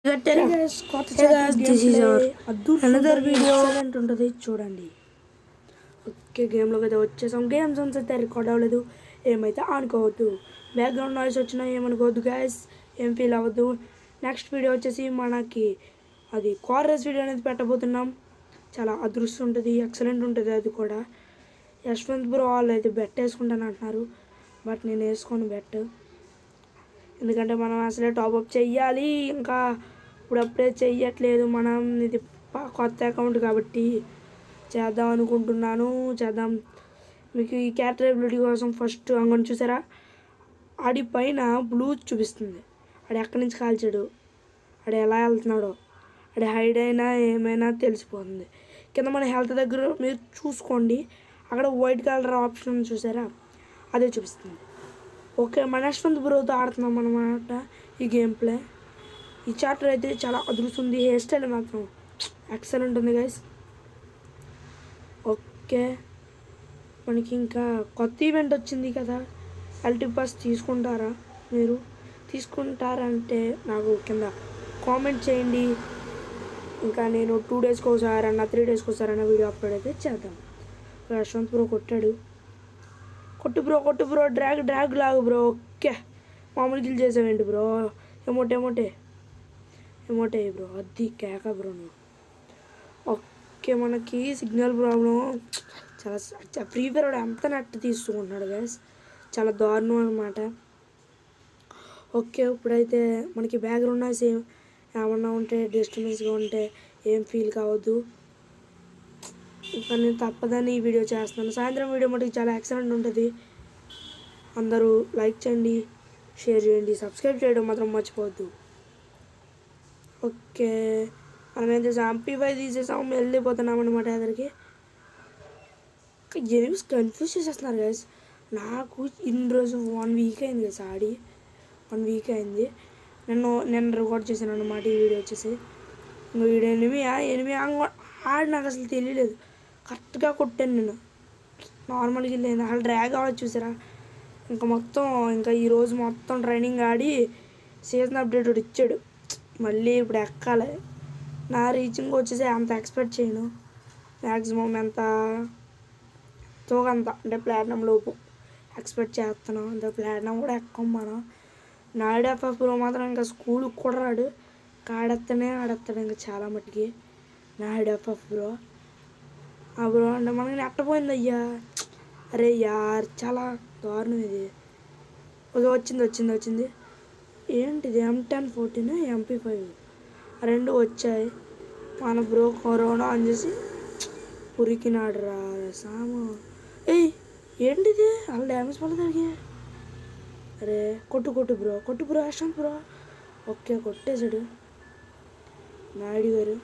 కట్టారా guys, కొత్త Hey guys, this is our అద్భుతం another video. ఎక్సలెంట్ ఉంటుంది చూడండి ఓకే గేమ్లోకి అయితే వచ్చేసాం గేమ్స్ అంతా అయితే రికార్డ్ అవ్వలేదు ఏమైతే అనుకోవద్దు బ్యాక్గ్రౌండ్ నాయిస్ వచ్చినా ఏమనుకోవద్దు గ్యాస్ ఏం ఫీల్ అవ్వద్దు నెక్స్ట్ వీడియో వచ్చేసి మనకి అది కార్ రేస్ వీడియో అనేది పెట్టబోతున్నాం చాలా అదృష్టం ఉంటుంది ఎక్సలెంట్ ఉంటుంది అది కూడా యశ్వంత్ బ్రో వాళ్ళు అయితే బెట్ వేసుకుంటాను అంటున్నారు బట్ నేను వేసుకోను బెట్ ఎందుకంటే మనం అసలే టాప్అప్ చెయ్యాలి ఇంకా ఇప్పుడు అప్పుడే చెయ్యట్లేదు మనం ఇది ప- కొత్త అకౌంట్ కాబట్టి చేద్దాం అనుకుంటున్నాను చేద్దాం మీకు ఈ క్యారెక్టర్ ఎబిలిటీ కోసం ఫస్ట్ అంగని చూసారా ఆడి పైన బ్లూ చూపిస్తుంది ఆడు ఎక్కడి నుంచి కాల్చాడు ఆడు ఎలా వెళ్తున్నాడో ఆడి హైడ్ అయినా ఏమైనా తెలిసిపోతుంది కింద మన హెల్త్ దగ్గర మీరు చూసుకోండి అక్కడ వైట్ కలర్ ఆప్షన్ చూసారా అదే చూపిస్తుంది ఓకే మన యశ్వంత్ బ్రోతో ఆడుతున్నాం అనమాట ఈ గేమ్ ప్లే ఈ చాప్టర్ అయితే చాలా అదురుతుంది హెయిర్ స్టైల్ మాత్రం ఎక్సలెంట్ ఉంది గైస్ ఓకే మనకి ఇంకా కొత్త ఈవెంట్ వచ్చింది కదా అల్టీ పాస్ తీసుకుంటారా మీరు తీసుకుంటారంటే నాకు కింద కామెంట్ చేయండి ఇంకా నేను టూ డేస్కి ఒకసారి అన్న త్రీ డేస్కి ఒకసారి అన్న వీడియో అప్లోడ్ అయితే చేద్దాం యశ్వంత్ బ్రో కొట్టాడు కొట్టు బ్రో కొట్టు బ్రో డ్రాగ్ డ్రాగ్ లాగు బ్రో ఓకే మామూలు గిల్ చేసావేంటి bro emote emote emote bro అది కేక బ్రో నువ్వు ఓకే మనకి సిగ్నల్ ప్రాబ్లం చాలా స- ఫ్రీ ఫైర్ వాడు ఎంత నెట్ తీసుకుంటున్నాడు గైస్ చాలా దారుణం అనమాట ఓకే ఇప్పుడైతే మనకి బ్యాక్గ్రౌండ్ నాయిస్ ఏం ఏమన్నా ఉంటే డిస్టర్బెన్స్గా ఉంటే ఏం ఫీల్ కావద్దు ఇంకా నేను తప్పదని ఈ వీడియో చేస్తున్నాను సాయంత్రం వీడియో మటుకు చాలా ఎక్సలెంట్ ఉంటుంది అందరూ లైక్ చేయండి షేర్ చేయండి సబ్స్క్రైబ్ చేయడం మాత్రం మర్చిపోవద్దు ఓకే మనం ఏం చేసాం అంపీపై తీసేసాం వెళ్ళిపోతున్నాం అనమాట ఎదరికి ఎనిమిస్ కన్ఫ్యూజ్ చేసేస్తున్నారు గైస్ నాకు ఇన్ని రోజు వన్ వీక్ అయింది గైస్ ఆడి వన్ వీక్ అయింది నేను నేను రికార్డ్ చేశాను అనమాట ఈ వీడియో వచ్చేసి ఇంకా వీడియో ఎనిమి ఎనిమి ఆడి నాకు అసలు తెలియలేదు కరెక్ట్గా కొట్టాను నేను నార్మల్గా లేదు అసలు డ్రాగ్ అవ్వచ్చు చూసారా ఇంకా మొత్తం ఇంకా ఈరోజు మొత్తం ట్రైనింగ్ ఆడి సీజన్ అప్డేట్ ఒకటి ఇచ్చాడు మళ్ళీ ఇప్పుడు ఎక్కాలి నా రీచింగ్ వచ్చేసి అంత ఎక్స్పెక్ట్ చేయను మ్యాక్సిమం ఎంత తోగంత అంటే ప్లాటినం లోపు ఎక్స్పెక్ట్ చేస్తున్నాం అంత ప్లాటినం కూడా ఎక్కం మనం నాయుడు ఎఫ్ఎఫ్లో మాత్రం ఇంకా స్కూల్కి కూడా రాడు ఆడెత్తనే ఆడెత్తాడు ఇంకా చాలా మట్టుకి నాయుడు ఎఫ్ఎఫ్ బ్రో ఆ బ్రో అంటే మనకి నెట్టపోయింది అయ్యా అరే యార్ చాలా దారుణం ఇది ఓకే వచ్చింది వచ్చింది వచ్చింది ఏంటిది M ten fourteen MP five రెండు వచ్చాయి మన బ్రో కరోనా అని చేసి ఉరికినాడు రా సాము ఏయ్ ఏంటిది అలా డ్యామేజ్ పడదానికి అరే కొట్టు కొట్టు బ్రో కొట్టు బ్రో యశ్వంత్ బ్రో ఓకే కొట్టేశాడు నాయుడు గారు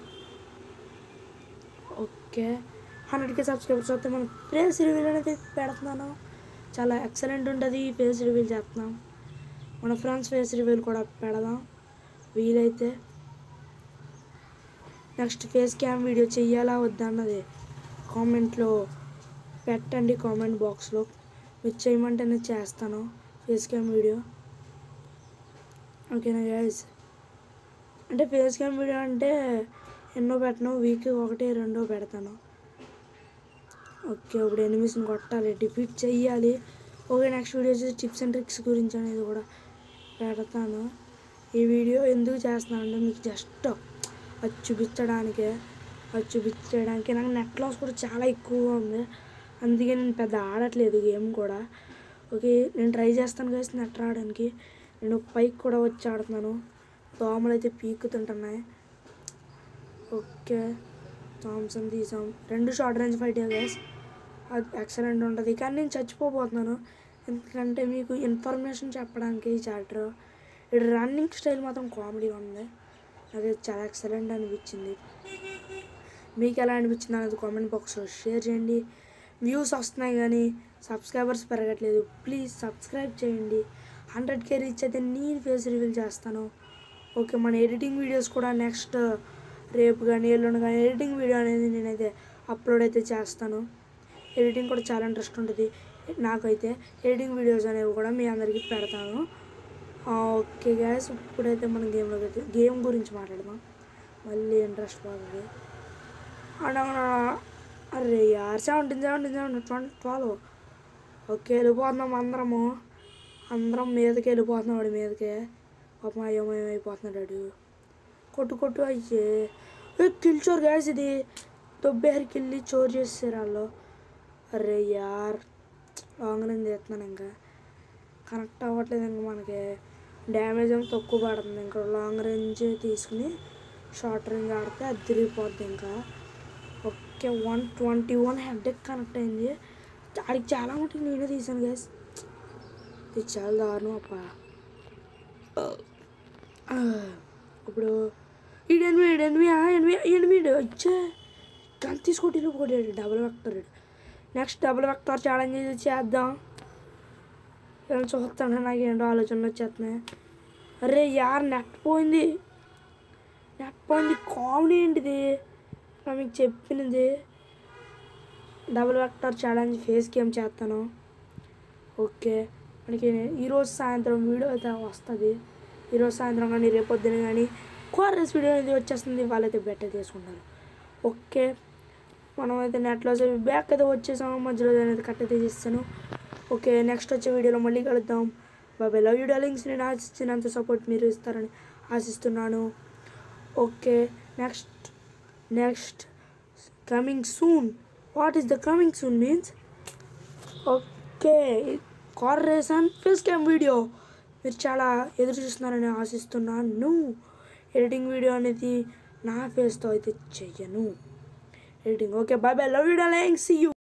ఓకే హండ్రెడ్కి సబ్స్క్రైబర్స్ వస్తే మనం ఫేస్ రివీల్ అనేది పెడుతున్నాను చాలా ఎక్సలెంట్ ఉంటుంది ఫేస్ రివీల్ చేస్తున్నాం మన ఫ్రెండ్స్ ఫేస్ రివీల్ కూడా పెడదాం వీలైతే నెక్స్ట్ ఫేస్ క్యామ్ వీడియో చెయ్యాలా వద్దా అన్నది కామెంట్లో పెట్టండి కామెంట్ బాక్స్లో మీరు చేయమంటే నేను చేస్తాను ఫేస్ క్యామ్ వీడియో ఓకేనా గైస్ అంటే ఫేస్ క్యామ్ వీడియో అంటే ఎన్నో పెట్టను వీక్ ఒకటి రెండో పెడతాను ఓకే ఇప్పుడు ఎనిమిస్ని కొట్టాలి డిఫీట్ చెయ్యాలి ఓకే నెక్స్ట్ వీడియో వచ్చేసి టిప్స్ అండ్ ట్రిక్స్ గురించి అనేది కూడా పెడతాను ఈ వీడియో ఎందుకు చేస్తున్నానంటే మీకు జస్ట్ అది చూపించడానికే అది చూపించడానికి నాకు నెట్ లాస్ కూడా చాలా ఎక్కువగా ఉంది అందుకే నేను పెద్ద ఆడట్లేదు గేమ్ కూడా ఓకే నేను ట్రై చేస్తాను కలిసి నెట్ రావడానికి నేను పైకి కూడా వచ్చి ఆడుతున్నాను దోమలు అయితే పీక్కుతుంటున్నాయి ఓకే థామ్సన్ తీసాం రెండు షార్ట్ రేంజ్ ఫైట్ గైస్ అది ఎక్సలెంట్ ఉంటుంది కానీ నేను చచ్చిపోబోతున్నాను ఎందుకంటే మీకు ఇన్ఫర్మేషన్ చెప్పడానికి ఈ చాప్టర్ ఇది రన్నింగ్ స్టైల్ మాత్రం కామెడీ ఉంది నాకు చాలా ఎక్సలెంట్ అనిపించింది మీకు ఎలా అనిపించింది అనేది కామెంట్ బాక్స్లో షేర్ చేయండి వ్యూస్ వస్తున్నాయి కానీ సబ్స్క్రైబర్స్ పెరగట్లేదు ప్లీజ్ సబ్స్క్రైబ్ చేయండి హండ్రెడ్ కే రీచ్ అయితే నేను ఫేస్ రివీల్ చేస్తాను ఓకే మన ఎడిటింగ్ వీడియోస్ కూడా నెక్స్ట్ రేపు కానీ ఎల్లుండి కానీ ఎడిటింగ్ వీడియో అనేది నేనైతే అప్లోడ్ అయితే చేస్తాను ఎడిటింగ్ కూడా చాలా ఇంట్రెస్ట్ ఉంటుంది నాకైతే ఎడిటింగ్ వీడియోస్ అనేవి కూడా మీ అందరికీ పెడతాను ఓకే గ్యాస్ ఇప్పుడైతే మనం గేమ్లోకి అయితే గేమ్ గురించి మాట్లాడదాం మళ్ళీ ఇంట్రెస్ట్ పోతుంది అవునా అరే యార్ seventeen seventeen seventeen twenty twelve okay వెళ్ళిపోతున్నాం అందరము అందరం మీదకి వెళ్ళిపోతున్నాం వాడి మీదకే పాపం అయోమయం అయిపోతున్నాడు వాడు. కొట్టు కొట్టు అయ్యే ఏ కిల్ చోర్ గ్యాస్ ఇది దొబ్బేరికి వెళ్ళి చోర్ చేసేసారు వాళ్ళు అరే యార్ లాంగ్ రేంజ్ చేస్తున్నాను ఇంకా కనెక్ట్ అవ్వట్లేదు ఇంకా మనకి డ్యామేజ్ ఏమో తక్కువ పడుతుంది ఇంకా లాంగ్ రేంజ్ తీసుకుని షార్ట్ రేంజ్ ఆడితే అది తిరిగిపోద్ది ఇంకా okay one twenty one head connect అయింది ఆడికి చాలా మటుకు నేనే తీసాను గ్యాస్ ఇది చాలా దారుణం అప్ప ఇప్పుడు ఈడు ఎనిమిది ఈడు ఎనిమిది ఎనిమిది ఎనిమిది వచ్చే గన్ తీసుకొట్టి కొట్టాడు double vector next double vector challenge చేద్దాం ఏం చూస్తాను నాకు ఏంటో ఆలోచనలు వచ్చేస్తున్నాయి అరే యార్ నెట్ పోయింది నెట్ పోయింది కామెడీ ఏంటిది నేను మీకు చెప్పినది double vector challenge face game చేస్తాను ఓకే మనకి ఈరోజు సాయంత్రం వీడియో అయితే వస్తుంది ఈరోజు సాయంత్రం కానీ రేపు పొద్దున కానీ కోరస్ వీడియో అనేది వచ్చేస్తుంది వాళ్ళైతే బెటర్ తీసుకుంటారు ఓకే మనం అయితే నెట్లో బ్యాక్ అయితే వచ్చేసాము మధ్యలో అనేది కట్ అయితే చేస్తాను ఓకే నెక్స్ట్ వచ్చే వీడియోలో మళ్ళీ కలుద్దాం బాబాయ్ లవ్ వీడియో లింక్స్ నేను ఆశించినంత సపోర్ట్ మీరు ఇస్తారని ఆశిస్తున్నాను okay next next coming soon what is the coming soon means okay car race and face cam video మీరు చాలా ఎదురు చూస్తున్నారని ఆశిస్తున్నాను ఎడిటింగ్ వీడియో అనేది నా ఫేస్తో అయితే చెయ్యను editing okay bye bye love video like see you